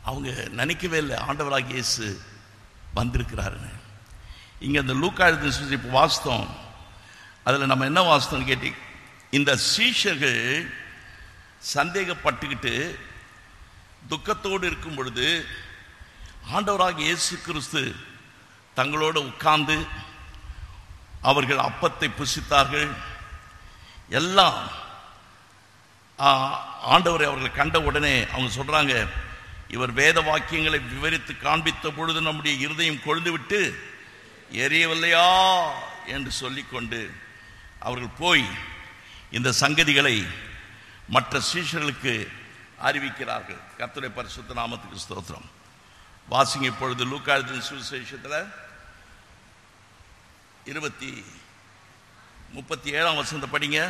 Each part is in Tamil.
அவங்க நினைக்கவே இல்லை ஆண்டவராக இயேசு வந்திருக்கிறாருன்னு இங்கே அந்த லூக்கா எழுதின சுவிசேஷம் இப்போ வாஸ்தவம் அதில் நம்ம என்ன வாஸ்தவம் கேட்டி இந்த சீஷர்கள் சந்தேகப்பட்டுக்கிட்டு துக்கத்தோடு இருக்கும் பொழுது ஆண்டவராக இயேசு கிறிஸ்து தங்களோடு உட்கார்ந்து அவர்கள் அப்பத்தை புசித்தார்கள் எல்லாம் ஆ, ஆண்டவரை அவர்கள் கண்ட உடனே அவங்க சொல்றாங்க இவர் வேத வாக்கியங்களை விவரித்து காண்பித்த பொழுது நம்முடைய இருதயம் கொழுந்து விட்டு எரியவில்லையா என்று சொல்லிக்கொண்டு அவர்கள் போய் இந்த சங்கதிகளை மற்ற சீஷர்களுக்கு அறிவிக்கிறார்கள் கர்த்தருடைய பரிசுத்த நாமத்துக்கு ஸ்தோத்திரம் வாசிங்க இப்பொழுது லூக்காழுத்தின் சுவிசேஷத்தில் இருபத்தி முப்பத்தி ஏழாம் வசந்த படிங்க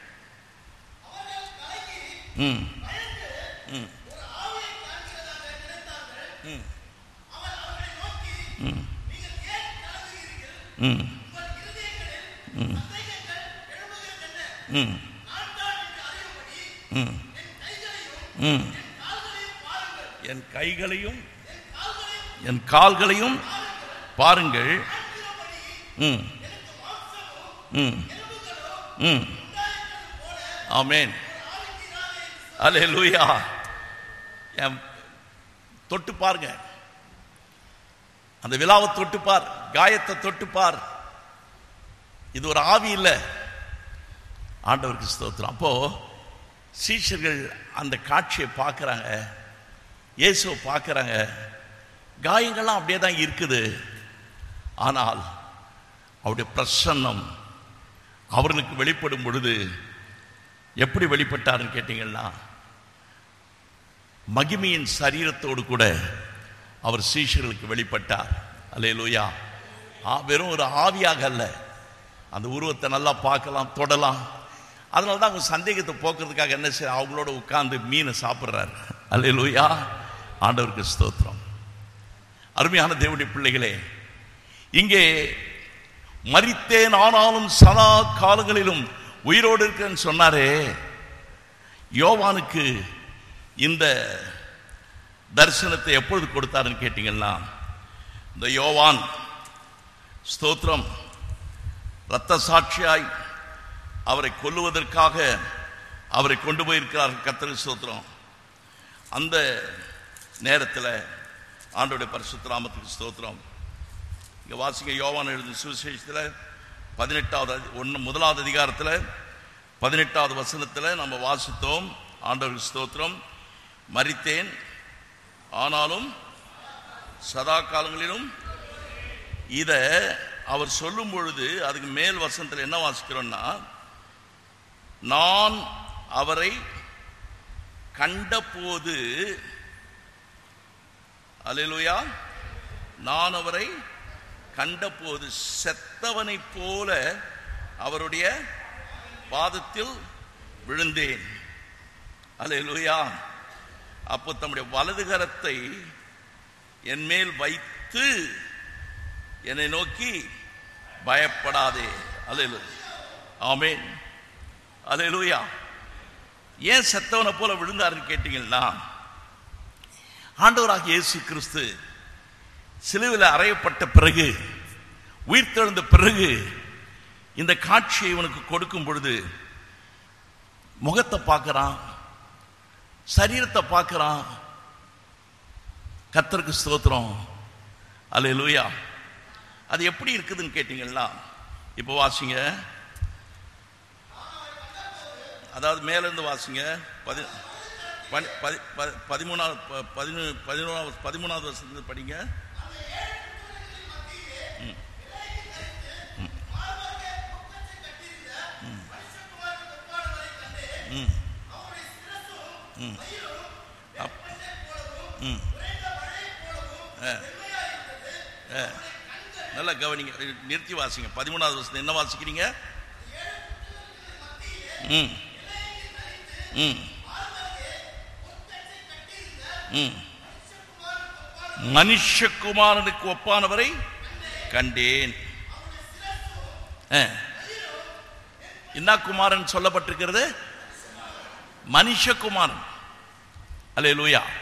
ம் ம் ம் ம் ம் ம் ம் ம் ம் என் கைகளையும் என் கால்களையும் பாருங்கள் ம் ம் ம் ஆமென் அல்லேலூயா என் தொட்டு பாருங்க அந்த விழாவை தொட்டு பார் காயத்தை தொட்டு பார் இது ஒரு ஆவி இல்லை ஆண்டவருக்கு ஸ்தோத்திரம் அப்போ சீஷர்கள் அந்த காட்சியை பார்க்குறாங்க இயேசுவை பார்க்குறாங்க காயங்கள்லாம் அப்படியே தான் இருக்குது ஆனால் அவருடைய பிரசன்னம் அவர்களுக்கு வெளிப்படும் பொழுது எப்படி வெளிப்பட்டாருன்னு கேட்டீங்கன்னா மகிமையின் சரீரத்தோடு கூட அவர் சீஷர்களுக்கு வெளிப்பட்டார் அல்லேலூயா ஆ வெறும் ஒரு ஆவியாக அல்ல அந்த உருவத்தை நல்லா பார்க்கலாம் தொடலாம் அதனால தான் அவங்க சந்தேகத்தை போக்குறதுக்காக என்ன செய்ய அவங்களோட உட்கார்ந்து மீனை சாப்பிட்றாரு அல்லேலூயா ஆண்டவருக்கு ஸ்தோத்திரம் அருமையான தேவனுடைய பிள்ளைகளே இங்கே மரித்தேன் ஆனாலும் சதா காலங்களிலும் உயிரோடு இருக்கேன்னு சொன்னாரே யோவானுக்கு இந்த தரிசனத்தை எப்பொழுது கொடுத்தாருன்னு கேட்டீங்கன்னா இந்த யோவான் ஸ்தோத்திரம் இரத்த சாட்சியாய் அவரை கொல்லுவதற்காக அவரை கொண்டு போயிருக்கிறார்கள் கத்தரி ஸ்தோத்திரம் அந்த நேரத்தில் ஆண்டோடைய பரிசுத்த நாமத்துக்கு ஸ்தோத்திரம் இங்கே வாசிங்க யோவான் எழுதின சுவிசேஷத்தில் பதினெட்டாவது அதி- ஒன்று முதலாவது அதிகாரத்தில் பதினெட்டாவது வசனத்தில் நம்ம வாசித்தோம் ஆண்டவருக்கு ஸ்தோத்திரம் மரித்தேன் ஆனாலும் சதா காலங்களிலும் இதை அவர் சொல்லும் பொழுது அதுக்கு மேல் வசனத்தில் என்ன வாசிக்கிறோம்னா நான் அவரை கண்டபோது அல்லேலூயா நான் அவரை கண்டபோது செத்தவனைப் போல அவருடைய பாதத்தில் விழுந்தேன் அல்லேலூயா அப்போ தம்முடைய வலது கரத்தை என் மேல் வைத்து என்னை நோக்கி பயப்படாதே அல்லேலூ ஆமென் அல்லேலூயா ஏன் செத்தவனை போல விழுந்தாருன்னு கேட்டீங்கன்னா ஆண்டவராக இயேசு கிறிஸ்து சிலுவையில் அறையப்பட்ட பிறகு உயிர்த்தெழுந்த பிறகு இந்த காட்சியை இவனுக்கு கொடுக்கும் பொழுது முகத்தை பார்க்கறான் சரீரத்தை பார்க்கறான் கத்தருக்கு ஸ்தோத்திரம் அல்லேலூயா அது எப்படி இருக்குதுன்னு கேட்டீங்கன்னா இப்போ வாசிங்க அதாவது மேலேருந்து வாசிங்க பதி பதி பதி- பதி- பதிமூணாவது ப- பதினொ பதினோராவது பதிமூணாவது வருஷத்துலேருந்து படிங்க ம். ம். ம். ம். அப்- ம். ஆ. ஆ. நல்லா கவனிங்க நிறுத்தி வாசிங்க பதிமூணாவது வருஷம் என்ன வாசிக்கிறீங்க ம் ம் ம் மனுஷகுமாரனுக்கு ஒப்பானவரை கண்டேன் ஆ. என்ன குமாரன் சொல்லப்பட்டிருக்கிறது மனுஷகுமாரன் அல்லேலூயா